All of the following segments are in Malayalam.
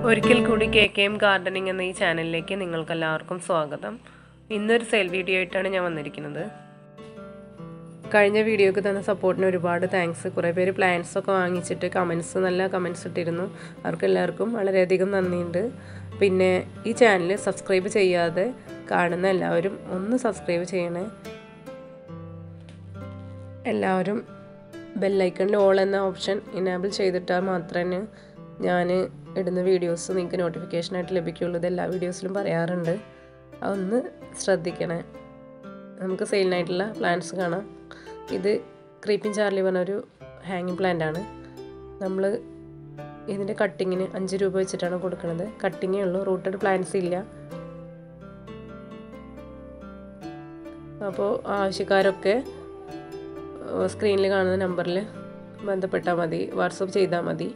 ഒരിക്കൽ കൂടി കെ കെ എം ഗാർഡനിങ് എന്ന ഈ ചാനലിലേക്ക് നിങ്ങൾക്കെല്ലാവർക്കും സ്വാഗതം ഇന്നൊരു സെയിൽ വീഡിയോ ആയിട്ടാണ് ഞാൻ വന്നിരിക്കുന്നത് കഴിഞ്ഞ വീഡിയോക്ക് തന്ന സപ്പോർട്ടിന് ഒരുപാട് താങ്ക്സ് കുറേ പേര് പ്ലാൻസ് ഒക്കെ വാങ്ങിച്ചിട്ട് കമൻസ് നല്ല കമൻസ് ഇട്ടിരുന്നു അവർക്ക് എല്ലാവർക്കും വളരെയധികം നന്ദിയുണ്ട് പിന്നെ ഈ ചാനൽ സബ്സ്ക്രൈബ് ചെയ്യാതെ കാണുന്ന എല്ലാവരും ഒന്ന് സബ്സ്ക്രൈബ് ചെയ്യണേ എല്ലാവരും ബെല്ലൈക്കണിൽ ഓൾ എന്ന ഓപ്ഷൻ ഇനേബിൾ ചെയ്തിട്ടാൽ മാത്രമേ ഞാൻ ഇടുന്ന വീഡിയോസ് നിങ്ങൾക്ക് നോട്ടിഫിക്കേഷനായിട്ട് ലഭിക്കുള്ളൂ ഇത് എല്ലാ വീഡിയോസിലും പറയാറുണ്ട് അതൊന്ന് ശ്രദ്ധിക്കണേ നമുക്ക് സെയിലിനായിട്ടുള്ള പ്ലാന്റ്സ് കാണാം ഇത് ക്രീപ്പിംഗ് ചാർലി പറഞ്ഞൊരു ഹാങ്ങിങ് പ്ലാന്റ് ആണ് നമ്മൾ ഇതിൻ്റെ കട്ടിങ്ങിന് അഞ്ച് രൂപ വെച്ചിട്ടാണ് കൊടുക്കുന്നത് കട്ടിങ്ങേ ഉള്ളൂ റൂട്ടഡ് പ്ലാന്റ്സ് ഇല്ല അപ്പോൾ ആവശ്യക്കാരൊക്കെ സ്ക്രീനിൽ കാണുന്ന നമ്പറിൽ ബന്ധപ്പെട്ടാൽ മതി വാട്സപ്പ് ചെയ്താൽ മതി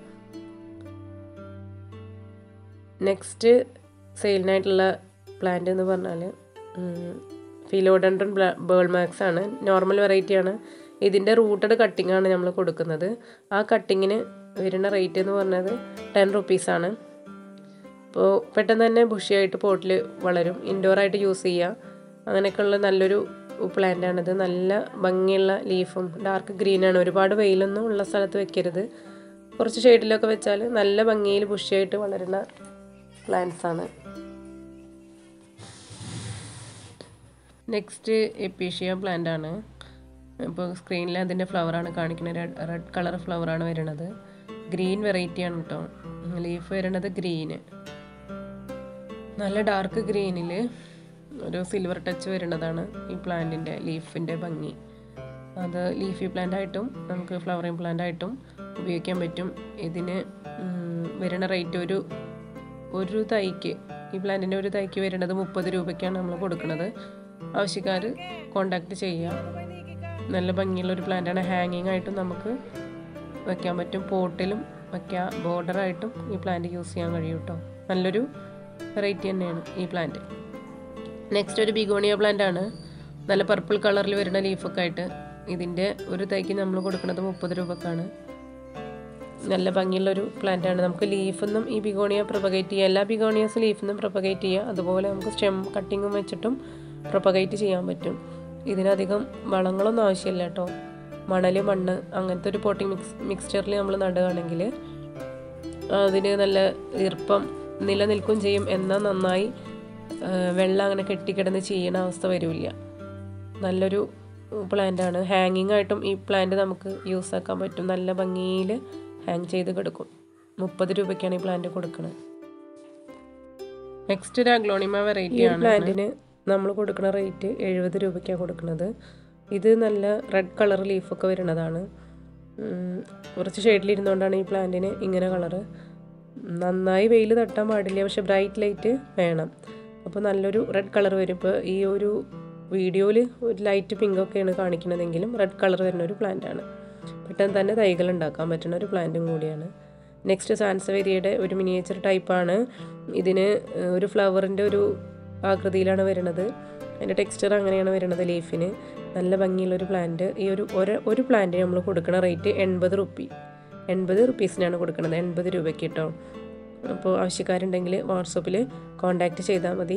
നെക്സ്റ്റ് സെയിലിനായിട്ടുള്ള പ്ലാന്റ് എന്ന് പറഞ്ഞാൽ ഫിലോഡൻഡ്രൻ ബേൾ മാക്സ് ആണ് നോർമൽ വെറൈറ്റി ആണ് ഇതിൻ്റെ റൂട്ടഡ് കട്ടിംഗ് ആണ് നമ്മൾ കൊടുക്കുന്നത് ആ കട്ടിങ്ങിന് വരുന്ന റേറ്റ് എന്ന് പറഞ്ഞത് ടെൻ റുപ്പീസാണ് അപ്പോൾ പെട്ടെന്ന് തന്നെ ബുഷിയായിട്ട് പോട്ടിൽ വളരും ഇൻഡോറായിട്ട് യൂസ് ചെയ്യുക അങ്ങനെയൊക്കെയുള്ള നല്ലൊരു പ്ലാന്റ് ആണിത് നല്ല ഭംഗിയുള്ള ലീഫും ഡാർക്ക് ഗ്രീനാണ് ഒരുപാട് വെയിലൊന്നും ഉള്ള സ്ഥലത്ത് വെക്കരുത് കുറച്ച് ഷെയ്ഡിലൊക്കെ വെച്ചാൽ നല്ല ഭംഗിയിൽ ബുഷിയായിട്ട് വളരുന്ന പ്ലാന്റ്സ് ആണ് നെക്സ്റ്റ് എപ്പീഷ്യ പ്ലാന്റ് ആണ് ഇപ്പോൾ സ്ക്രീനിൽ അതിൻ്റെ ഫ്ലവറാണ് കാണിക്കുന്നത് റെഡ് റെഡ് കളർ ഫ്ലവറാണ് വരുന്നത് ഗ്രീൻ വെറൈറ്റി ആണ് കേട്ടോ ലീഫ് വരുന്നത് ഗ്രീന് നല്ല ഡാർക്ക് ഗ്രീനിൽ ഒരു സിൽവർ ടച്ച് വരുന്നതാണ് ഈ പ്ലാന്റിൻ്റെ ലീഫിൻ്റെ ഭംഗി അത് ലീഫി പ്ലാന്റ് ആയിട്ടും നമുക്ക് ഫ്ലവറിങ് പ്ലാന്റ് ആയിട്ടും ഉപയോഗിക്കാൻ പറ്റും ഇതിന് വരുന്ന റേറ്റ് ഒരു ഒരു തൈക്ക് ഈ പ്ലാന്റിൻ്റെ ഒരു തൈക്ക് വരുന്നത് മുപ്പത് രൂപയ്ക്കാണ് നമ്മൾ കൊടുക്കുന്നത് ആവശ്യക്കാർ കോണ്ടാക്ട് ചെയ്യുക നല്ല ഭംഗിയുള്ള ഒരു പ്ലാന്റാണ് ഹാങ്ങിങ് ആയിട്ടും നമുക്ക് വെക്കാൻ പറ്റും പോട്ടിലും വയ്ക്കാം ബോർഡറായിട്ടും ഈ പ്ലാന്റ് യൂസ് ചെയ്യാൻ കഴിയും കേട്ടോ നല്ലൊരു വെറൈറ്റി തന്നെയാണ് ഈ പ്ലാന്റ് നെക്സ്റ്റ് ഒരു ബിഗോണിയ പ്ലാന്റ് ആണ് നല്ല പർപ്പിൾ കളറിൽ വരുന്ന ലീഫൊക്കെ ആയിട്ട് ഇതിൻ്റെ ഒരു തൈക്ക് നമ്മൾ കൊടുക്കുന്നത് മുപ്പത് രൂപക്കാണ് നല്ല ഭംഗിയുള്ളൊരു പ്ലാന്റ് ആണ് നമുക്ക് ലീഫൊന്നും ഈ ബിഗോണിയ പ്രൊപ്പഗേറ്റ് ചെയ്യുക എല്ലാ ബിഗോണിയസ് ലീഫൊന്നും പ്രൊപ്പഗേറ്റ് ചെയ്യുക അതുപോലെ നമുക്ക് സ്റ്റെം കട്ടിങ്ങും വെച്ചിട്ടും പ്രൊപ്പഗേറ്റ് ചെയ്യാൻ പറ്റും ഇതിനധികം വളങ്ങളൊന്നും ആവശ്യമില്ല കേട്ടോ മണൽ മണ്ണ് അങ്ങനത്തെ ഒരു പോട്ടിംഗ് മിക്സ് മിക്സ്ചറിൽ നമ്മൾ നടുകയാണെങ്കിൽ അതിന് നല്ല ഈർപ്പം നിലനിൽക്കും ചെയ്യും എന്നാൽ നന്നായി വെള്ളം അങ്ങനെ കെട്ടിക്കിടന്ന് ചെയ്യണ അവസ്ഥ വരില്ല നല്ലൊരു പ്ലാന്റ് ആണ് ഹാങ്ങിങ് ആയിട്ടും ഈ പ്ലാന്റ് നമുക്ക് യൂസ് ആക്കാൻ പറ്റും നല്ല ഭംഗിയിൽ ഹാങ് ചെയ്ത് കിടക്കും മുപ്പത് രൂപയ്ക്കാണ് ഈ പ്ലാന്റ് കൊടുക്കുന്നത് നെക്സ്റ്റ് ഒരു അഗ്ലോണിമ വെറൈറ്റി ആണ് പ്ലാന്റിന് നമ്മൾ കൊടുക്കുന്ന റേറ്റ് എഴുപത് രൂപയ്ക്കാണ് കൊടുക്കുന്നത് ഇത് നല്ല റെഡ് കളർ ലീഫൊക്കെ വരുന്നതാണ് കുറച്ച് ഷെയ്ഡിലിരുന്നുകൊണ്ടാണ് ഈ പ്ലാന്റിന് ഇങ്ങനെ കളറ് നന്നായി വെയിൽ തട്ടാൻ പാടില്ല പക്ഷെ ബ്രൈറ്റ് ലൈറ്റ് വേണം അപ്പോൾ നല്ലൊരു റെഡ് കളർ വരും ഇപ്പോൾ ഈ ഒരു വീഡിയോയിൽ ഒരു ലൈറ്റ് പിങ്കൊക്കെയാണ് കാണിക്കുന്നതെങ്കിലും റെഡ് കളർ വരുന്ന ഒരു പ്ലാന്റ് ആണ് പെട്ടെന്ന് തന്നെ തൈകൾ ഉണ്ടാക്കാൻ പറ്റുന്ന ഒരു പ്ലാന്റും കൂടിയാണ് നെക്സ്റ്റ് സാൻസവേരിയയുടെ ഒരു മിനിയേച്ചർ ടൈപ്പാണ് ഇതിന് ഒരു ഫ്ലവറിൻ്റെ ഒരു ആകൃതിയിലാണ് വരുന്നത് അതിൻ്റെ ടെക്സ്ചർ അങ്ങനെയാണ് വരുന്നത് ലീഫിന് നല്ല ഭംഗിയുള്ളൊരു പ്ലാന്റ് ഈ ഒരു ഒരു ഒരു പ്ലാന്റിന് നമ്മൾ കൊടുക്കുന്ന റേറ്റ് എൺപത് റുപ്പി എൺപത് റുപ്പീസിനാണ് കൊടുക്കുന്നത് എൺപത് രൂപയ്ക്ക് കേട്ടോ അപ്പോൾ ആവശ്യക്കാരുണ്ടെങ്കിൽ വാട്സപ്പിൽ കോണ്ടാക്റ്റ് ചെയ്താൽ മതി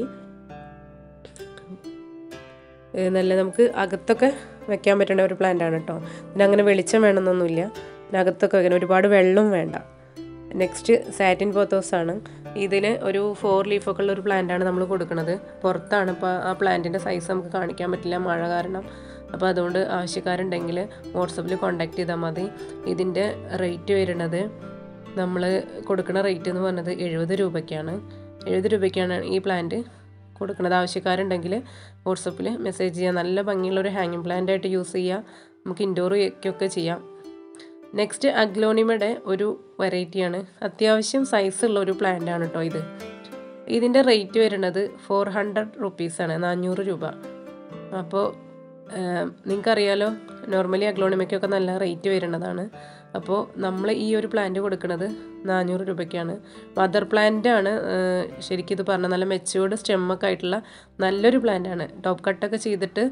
നല്ല നമുക്ക് അകത്തൊക്കെ വെക്കാൻ പറ്റുന്ന ഒരു പ്ലാന്റ് ആണ് കേട്ടോ പിന്നെ അങ്ങനെ വെളിച്ചം വേണമെന്നൊന്നുമില്ല പിന്നെ അകത്തൊക്കെ വെക്കാൻ ഒരുപാട് വെള്ളം വേണ്ട നെക്സ്റ്റ് സാറ്റിൻ പോത്തോസ് ആണ് ഇതിന് ഒരു ഫോർ ലീഫൊക്കെ ഉള്ള ഒരു പ്ലാന്റാണ് നമ്മൾ കൊടുക്കുന്നത് പുറത്താണ് ഇപ്പോൾ ആ പ്ലാന്റിൻ്റെ സൈസ് നമുക്ക് കാണിക്കാൻ പറ്റില്ല മഴ കാരണം അപ്പോൾ അതുകൊണ്ട് ആവശ്യക്കാരുണ്ടെങ്കിൽ വാട്സപ്പിൽ കോൺടാക്ട് ചെയ്താൽ മതി ഇതിൻ്റെ റേറ്റ് വരുന്നത് നമ്മൾ കൊടുക്കുന്ന റേറ്റ് എന്ന് പറഞ്ഞത് എഴുപത് രൂപയ്ക്കാണ് എഴുപത് രൂപയ്ക്കാണ് ഈ പ്ലാന്റ് കൊടുക്കുന്നത് ആവശ്യക്കാരുണ്ടെങ്കിൽ വാട്സപ്പിൽ മെസ്സേജ് ചെയ്യാം നല്ല ഭംഗിയുള്ള ഒരു ഹാങ്ങിങ് പ്ലാന്റ് ആയിട്ട് യൂസ് ചെയ്യുക നമുക്ക് ഇൻഡോർ ഒക്കെ ചെയ്യാം നെക്സ്റ്റ് അഗ്ലോണിമയുടെ ഒരു വെറൈറ്റിയാണ് അത്യാവശ്യം സൈസുള്ള ഒരു പ്ലാന്റ് ആണ് കേട്ടോ ഇത് ഇതിൻ്റെ റേറ്റ് വരുന്നത് ഫോർ ഹൺഡ്രഡ് റുപ്പീസാണ് നാനൂറ് രൂപ അപ്പോൾ നിങ്ങൾക്കറിയാലോ നോർമലി അഗ്ലോണിമയ്ക്കൊക്കെ നല്ല റേറ്റ് വരുന്നതാണ് അപ്പോൾ നമ്മൾ ഈ ഒരു പ്ലാന്റ് കൊടുക്കുന്നത് നാനൂറ് രൂപയ്ക്കാണ് മദർ പ്ലാന്റ് ആണ് ശരിക്കും ഇത് പറഞ്ഞാൽ നല്ല മെച്ചുവേർഡ് സ്റ്റെമ്മൊക്കെ ആയിട്ടുള്ള നല്ലൊരു പ്ലാന്റ് ആണ് ടോപ്പ് കട്ടൊക്കെ ചെയ്തിട്ട്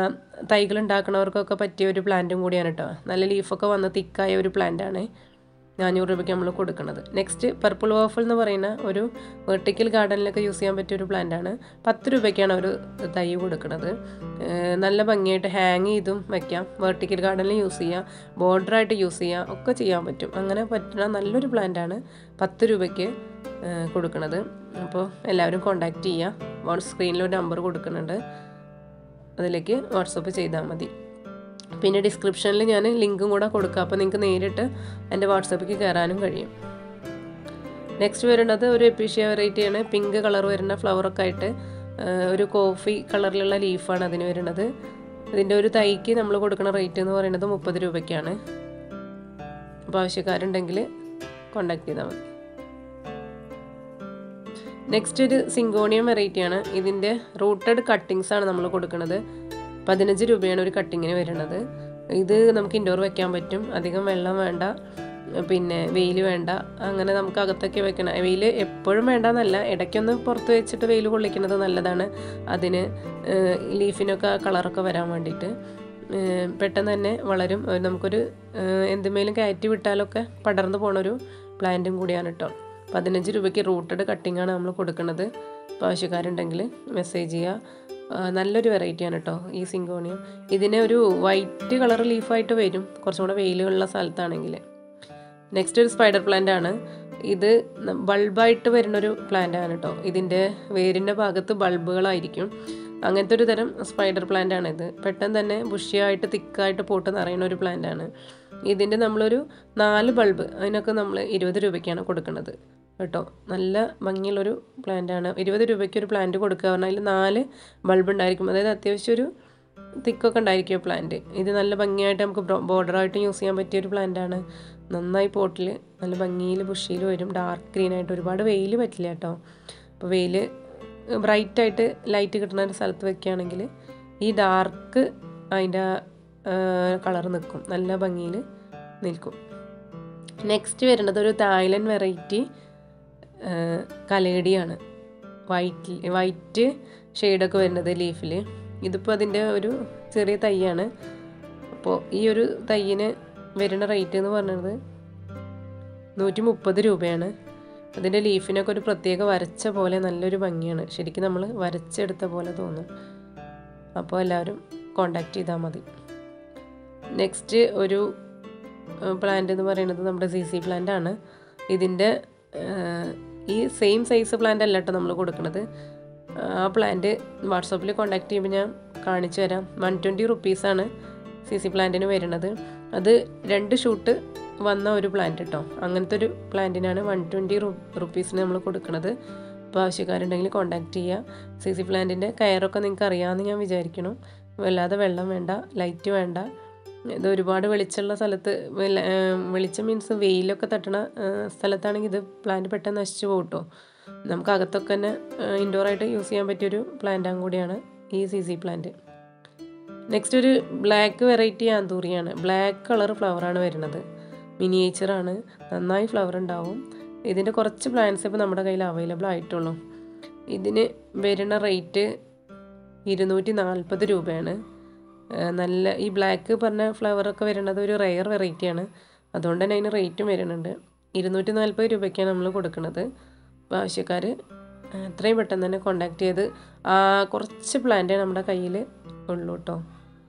തൈകൾ ഉണ്ടാക്കുന്നവർക്കൊക്കെ പറ്റിയ ഒരു പ്ലാന്റും കൂടിയാണ് കേട്ടോ നല്ല ലീഫൊക്കെ വന്ന് തിക്കായ ഒരു പ്ലാന്റ് ആണ് നാനൂറ് രൂപയ്ക്ക് നമ്മൾ കൊടുക്കുന്നത് നെക്സ്റ്റ് പർപ്പിൾ വാഫിൾ എന്ന് പറയുന്ന ഒരു വെർട്ടിക്കൽ ഗാർഡനിലൊക്കെ യൂസ് ചെയ്യാൻ പറ്റിയ ഒരു പ്ലാന്റ് ആണ് പത്ത് രൂപയ്ക്കാണ് ഒരു തൈ കൊടുക്കുന്നത് ഏഹ് നല്ല ഭംഗിയായിട്ട് ഹാങ് ചെയ്തും വെക്കാം വെർട്ടിക്കൽ ഗാർഡനിൽ യൂസ് ചെയ്യാം ബോർഡറായിട്ട് യൂസ് ചെയ്യാം ഒക്കെ ചെയ്യാൻ പറ്റും അങ്ങനെ പറ്റുന്ന നല്ലൊരു പ്ലാന്റ് ആണ് പത്ത് രൂപയ്ക്ക് ഏഹ് കൊടുക്കുന്നത് അപ്പോൾ എല്ലാവരും കോൺടാക്റ്റ് ചെയ്യുക വാട്സ് സ്ക്രീനിൽ ഒരു നമ്പർ കൊടുക്കുന്നുണ്ട് അതിലേക്ക് വാട്സപ്പ് ചെയ്താൽ മതി പിന്നെ ഡിസ്ക്രിപ്ഷനിൽ ഞാൻ ലിങ്കും കൂടെ കൊടുക്കാം അപ്പോൾ നിങ്ങൾക്ക് നേരിട്ട് എൻ്റെ വാട്സപ്പിലേക്ക് കയറാനും കഴിയും നെക്സ്റ്റ് വരുന്നത് ഒരു എപ്പീഷ്യ വെറൈറ്റിയാണ് പിങ്ക് കളർ വരുന്ന ഫ്ലവറൊക്കെ ആയിട്ട് ആ, ഒരു കോഫി കളറിലുള്ള ലീഫാണ് അതിന് വരുന്നത് ഇതിൻ്റെ ഒരു തൈക്ക് നമ്മൾ കൊടുക്കുന്ന റേറ്റ് എന്ന് പറയുന്നത് മുപ്പത് രൂപയ്ക്കാണ് അപ്പോൾ ആവശ്യക്കാരുണ്ടെങ്കിൽ കോണ്ടാക്ട് ചെയ്താൽ മതി നെക്സ്റ്റ് ഒരു സിങ്കോണിയം വെറൈറ്റിയാണ് ഇതിൻ്റെ റൂട്ടഡ് കട്ടിങ്സ് ആണ് നമ്മൾ കൊടുക്കുന്നത് പതിനഞ്ച് രൂപയാണ് ഒരു കട്ടിങ്ങിന് വരുന്നത് ഇത് നമുക്ക് ഇൻഡോർ വെക്കാൻ പറ്റും അധികം വെള്ളം വേണ്ട പിന്നെ വെയിൽ വേണ്ട അങ്ങനെ നമുക്ക് അകത്തൊക്കെ വെക്കണം വെയിൽ എപ്പോഴും വേണ്ടെന്നല്ല ഇടയ്ക്കൊന്ന് പുറത്ത് വെച്ചിട്ട് വെയിൽ കൊള്ളിക്കുന്നത് നല്ലതാണ് അതിന് ലീഫിനൊക്കെ കളറൊക്കെ വരാൻ വേണ്ടിയിട്ട് ഏഹ് പെട്ടെന്ന് തന്നെ വളരും ഒരു നമുക്കൊരു ഏഹ് എന്തുമേലും കയറ്റി വിട്ടാലൊക്കെ പടർന്നു പോണൊരു പ്ലാന്റും കൂടിയാണ് കേട്ടോ പതിനഞ്ച് രൂപയ്ക്ക് റൂട്ടഡ് കട്ടിങ്ങാണ് നമ്മൾ കൊടുക്കുന്നത് അപ്പോൾ ആവശ്യക്കാരുണ്ടെങ്കിൽ മെസ്സേജ് ചെയ്യുക ആ, നല്ലൊരു വെറൈറ്റിയാണ് കേട്ടോ ഈ സിങ്കോണിയം ഇതിന് ഒരു വൈറ്റ് കളർ ലീഫായിട്ട് വരും കുറച്ചും കൂടെ വെയിലുള്ള സ്ഥലത്താണെങ്കിൽ നെക്സ്റ്റ് ഒരു സ്പൈഡർ പ്ലാന്റ് ആണ് ഇത് ബൾബായിട്ട് വരുന്നൊരു പ്ലാന്റ് ആണ് കേട്ടോ ഇതിൻ്റെ വേരിൻ്റെ ഭാഗത്ത് ബൾബുകളായിരിക്കും അങ്ങനത്തെ ഒരു തരം സ്പൈഡർ പ്ലാന്റ് ആണ് ഇത് പെട്ടെന്ന് തന്നെ ബുഷിയായിട്ട് തിക്കായിട്ട് പോട്ട് നിറയുന്ന ഒരു പ്ലാന്റ് ആണ് ഇതിൻ്റെ നമ്മളൊരു നാല് ബൾബ് അതിനൊക്കെ നമ്മൾ ഇരുപത് രൂപയ്ക്കാണ് കൊടുക്കുന്നത് കേട്ടോ നല്ല ഭംഗിയുള്ളൊരു പ്ലാന്റ് ആണ് ഇരുപത് രൂപയ്ക്ക് ഒരു പ്ലാന്റ് കൊടുക്കുക പറഞ്ഞാൽ അതിൽ നാല് ബൾബ് ഉണ്ടായിരിക്കും അതായത് അത്യാവശ്യം ഒരു തിക്കൊക്കെ ഉണ്ടായിരിക്കും പ്ലാന്റ് ഇത് നല്ല ഭംഗിയായിട്ട് നമുക്ക് ബോർഡറായിട്ട് യൂസ് ചെയ്യാൻ പറ്റിയ ഒരു പ്ലാന്റ് ആണ് നന്നായി പോട്ടിൽ നല്ല ഭംഗിയിൽ ബുഷിയിൽ വരും ഡാർക്ക് ഗ്രീൻ ആയിട്ട് ഒരുപാട് വെയിൽ പറ്റില്ല കേട്ടോ അപ്പോൾ വെയിൽ ബ്രൈറ്റ് ആയിട്ട് ലൈറ്റ് കിട്ടുന്ന ഒരു സ്ഥലത്ത് വെക്കുകയാണെങ്കിൽ ഈ ഡാർക്ക് അതിൻ്റെ കളർ നിൽക്കും നല്ല ഭംഗിയിൽ നിൽക്കും നെക്സ്റ്റ് വരുന്നത് ഒരു തായ്ലൻഡ് വെറൈറ്റി കലേഡിയാണ് വൈറ്റ് വൈറ്റ് ഷെയ്ഡൊക്കെ വരുന്നത് ലീഫിൽ ഇതിപ്പോൾ അതിൻ്റെ ഒരു ചെറിയ തൈയാണ് അപ്പോൾ ഈ ഒരു തൈയിന് വരുന്ന റേറ്റ് എന്ന് പറയുന്നത് നൂറ്റി മുപ്പത് രൂപയാണ് അതിൻ്റെ ലീഫിനൊക്കെ ഒരു പ്രത്യേക വരച്ച പോലെ നല്ലൊരു ഭംഗിയാണ് ശരിക്കും നമ്മൾ വരച്ചെടുത്ത പോലെ തോന്നും അപ്പോൾ എല്ലാവരും കോണ്ടാക്ട് ചെയ്താൽ മതി നെക്സ്റ്റ് ഒരു പ്ലാന്റ് എന്ന് പറയുന്നത് നമ്മുടെ സി സി പ്ലാന്റ് ആണ് ഇതിൻ്റെ ഈ സെയിം സൈസ് പ്ലാന്റ് അല്ല കേട്ടോ നമ്മൾ കൊടുക്കുന്നത് ആ പ്ലാന്റ് വാട്സാപ്പിൽ കോണ്ടാക്ട് ചെയ്യുമ്പോൾ ഞാൻ കാണിച്ചു തരാം വൺ ട്വൻറ്റി റുപ്പീസാണ് സി സി പ്ലാന്റിന് വരുന്നത് അത് രണ്ട് ഷൂട്ട് വന്ന ഒരു പ്ലാന്റ് കേട്ടോ അങ്ങനത്തെ ഒരു പ്ലാന്റിനാണ് വൺ ട്വൻറ്റി റുപ്പീസിന് നമ്മൾ കൊടുക്കുന്നത് അപ്പോൾ ആവശ്യക്കാരുണ്ടെങ്കിൽ കോണ്ടാക്ട് ചെയ്യുക സി സി പ്ലാന്റിൻ്റെ കയറൊക്കെ നിങ്ങൾക്ക് അറിയാമെന്ന് ഞാൻ വിചാരിക്കണം വല്ലാതെ വെള്ളം വേണ്ട ലൈറ്റ് വേണ്ട ഇത് ഒരുപാട് വെളിച്ചമുള്ള സ്ഥലത്ത് വെല- ഏഹ് വെളിച്ചം മീൻസ് വെയിലൊക്കെ തട്ടണ ഏഹ് സ്ഥലത്താണെങ്കിൽ ഇത് പ്ലാന്റ് പെട്ടെന്ന് നശിച്ചു പോകും കേട്ടോ നമുക്ക് അകത്തൊക്കെ തന്നെ ഇൻഡോറായിട്ട് യൂസ് ചെയ്യാൻ പറ്റിയൊരു പ്ലാന്റാകും കൂടിയാണ് ഈ സി സി പ്ലാന്റ് നെക്സ്റ്റ് ഒരു ബ്ലാക്ക് വെറൈറ്റി ആന്തൂറിയാണ് ബ്ലാക്ക് കളർ ഫ്ലവറാണ് വരുന്നത് മിനിയേച്ചറാണ് നന്നായി ഫ്ലവർ ഉണ്ടാവും ഇതിൻ്റെ കുറച്ച് പ്ലാന്റ്സ് ഇപ്പോൾ നമ്മുടെ കയ്യിൽ അവൈലബിൾ ആയിട്ടുള്ളൂ ഇതിന് വരുന്ന റേറ്റ് ഇരുന്നൂറ്റി നാൽപ്പത് രൂപയാണ് ഏഹ് നല്ല ഈ ബ്ലാക്ക് പറഞ്ഞ ഫ്ലവറൊക്കെ വരുന്നത് ഒരു റെയർ വെറൈറ്റിയാണ് അതുകൊണ്ട് തന്നെ അതിന് റേറ്റും വരുന്നുണ്ട് ഇരുന്നൂറ്റി നാൽപ്പത് രൂപയ്ക്കാണ് നമ്മൾ കൊടുക്കുന്നത് അപ്പോൾ ആവശ്യക്കാർ എത്രയും പെട്ടെന്ന് തന്നെ കോണ്ടാക്ട് ചെയ്ത് ആ കുറച്ച് പ്ലാന്റേ നമ്മുടെ കയ്യിൽ ഉള്ളൂ കേട്ടോ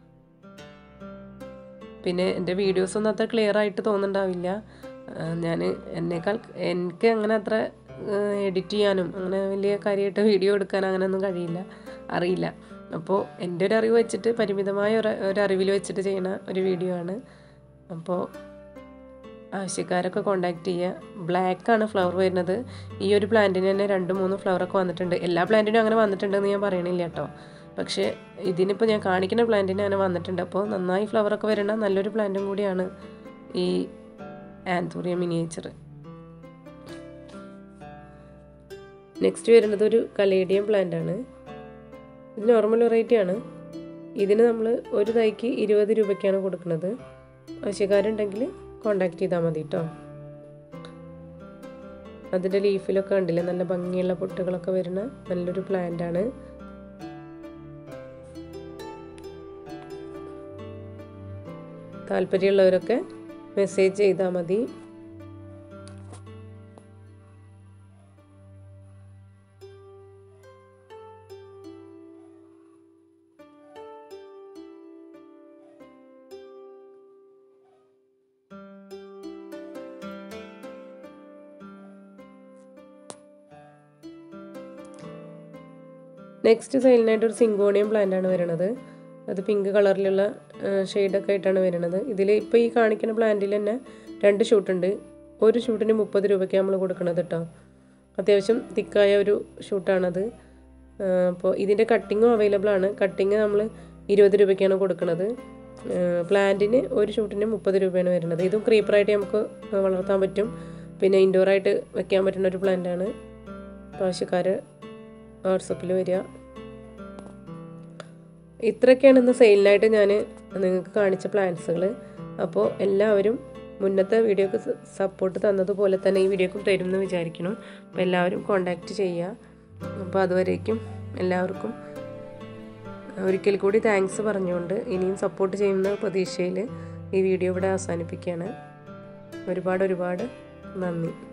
പിന്നെ എൻ്റെ വീഡിയോസ് ഒന്നും അത്ര ക്ലിയർ ആയിട്ട് തോന്നുന്നുണ്ടാവില്ല ഞാൻ എന്നേക്കാൾ എനിക്ക് അങ്ങനെ അത്ര എഡിറ്റ് ചെയ്യാനും അങ്ങനെ വലിയ കാര്യമായിട്ട് വീഡിയോ എടുക്കാൻ അങ്ങനെയൊന്നും കഴിയില്ല അറിയില്ല അപ്പോൾ എൻ്റെ ഒരു അറിവ് വെച്ചിട്ട് പരിമിതമായ ഒരു ഒരു അറിവിൽ വെച്ചിട്ട് ചെയ്യുന്ന ഒരു വീഡിയോ ആണ് അപ്പോൾ ആവശ്യക്കാരൊക്കെ കോണ്ടാക്ട് ചെയ്യുക ബ്ലാക്കാണ് ഫ്ലവർ വരുന്നത് ഈ ഒരു പ്ലാന്റിന് തന്നെ രണ്ട് മൂന്ന് ഫ്ലവറൊക്കെ വന്നിട്ടുണ്ട് എല്ലാ പ്ലാന്റിനും അങ്ങനെ വന്നിട്ടുണ്ടെന്ന് ഞാൻ പറയണില്ല കേട്ടോ പക്ഷേ ഇതിനിപ്പോൾ ഞാൻ കാണിക്കുന്ന പ്ലാന്റിന് അങ്ങനെ വന്നിട്ടുണ്ട് അപ്പോൾ നന്നായി ഫ്ലവറൊക്കെ വരുന്ന നല്ലൊരു പ്ലാന്റും കൂടിയാണ് ഈ ആന്തൂറിയ മിനിയേച്ചർ നെക്സ്റ്റ് വരുന്നത് ഒരു കലേഡിയം പ്ലാന്റ് ആണ് ഇത് നോർമൽ വെറൈറ്റി ആണ് ഇതിന് നമ്മൾ ഒരു തൈക്ക് ഇരുപത് രൂപയ്ക്കാണ് കൊടുക്കുന്നത് ആവശ്യക്കാരുണ്ടെങ്കിൽ കോണ്ടാക്ട് ചെയ്താൽ മതി കേട്ടോ അതിൻ്റെ ലീഫിലൊക്കെ കണ്ടില്ലേ നല്ല ഭംഗിയുള്ള പൊട്ടുകളൊക്കെ വരുന്ന നല്ലൊരു പ്ലാന്റ് ആണ് താല്പര്യമുള്ളവരൊക്കെ മെസ്സേജ് ചെയ്താൽ മതി നെക്സ്റ്റ് സെയിലിനായിട്ട് ഒരു സിങ്കോണിയം പ്ലാന്റ് ആണ് വരുന്നത് അത് പിങ്ക് കളറിലുള്ള ഷെയ്ഡൊക്കെ ആയിട്ടാണ് വരുന്നത് ഇതിൽ ഇപ്പോൾ ഈ കാണിക്കുന്ന പ്ലാന്റിൽ തന്നെ രണ്ട് ഷൂട്ടുണ്ട് ഒരു ഷൂട്ടിന് മുപ്പത് രൂപയ്ക്ക് നമ്മൾ കൊടുക്കുന്നത് കേട്ടോ അത്യാവശ്യം തിക്കായ ഒരു ഷൂട്ടാണത് അപ്പോൾ ഇതിൻ്റെ കട്ടിങ്ങും അവൈലബിൾ ആണ് കട്ടിങ് നമ്മൾ ഇരുപത് രൂപയ്ക്കാണ് കൊടുക്കുന്നത് പ്ലാന്റിന് ഒരു ഷൂട്ടിന് മുപ്പത് രൂപയാണ് വരുന്നത് ഇതും ക്രീപ്പറായിട്ട് നമുക്ക് വളർത്താൻ പറ്റും പിന്നെ ഇൻഡോറായിട്ട് വെക്കാൻ പറ്റുന്ന ഒരു പ്ലാന്റാണ് ആവശ്യക്കാർ വാട്സപ്പിൽ വരിക ഇത്രയൊക്കെയാണ് ഇന്ന് സെയിലിനായിട്ട് ഞാൻ നിങ്ങൾക്ക് കാണിച്ച പ്ലാൻസുകൾ അപ്പോൾ എല്ലാവരും മുന്നത്തെ വീഡിയോക്ക് സപ്പോർട്ട് തന്നതുപോലെ തന്നെ ഈ വീഡിയോക്കും തരും എന്ന് വിചാരിക്കണം അപ്പോൾ എല്ലാവരും കോണ്ടാക്റ്റ് ചെയ്യുക അപ്പോൾ അതുവരേക്കും എല്ലാവർക്കും ഒരിക്കൽ കൂടി താങ്ക്സ് പറഞ്ഞുകൊണ്ട് ഇനിയും സപ്പോർട്ട് ചെയ്യുന്ന പ്രതീക്ഷയിൽ ഈ വീഡിയോ ഇവിടെ അവസാനിപ്പിക്കുകയാണ് ഒരുപാട് ഒരുപാട് നന്ദി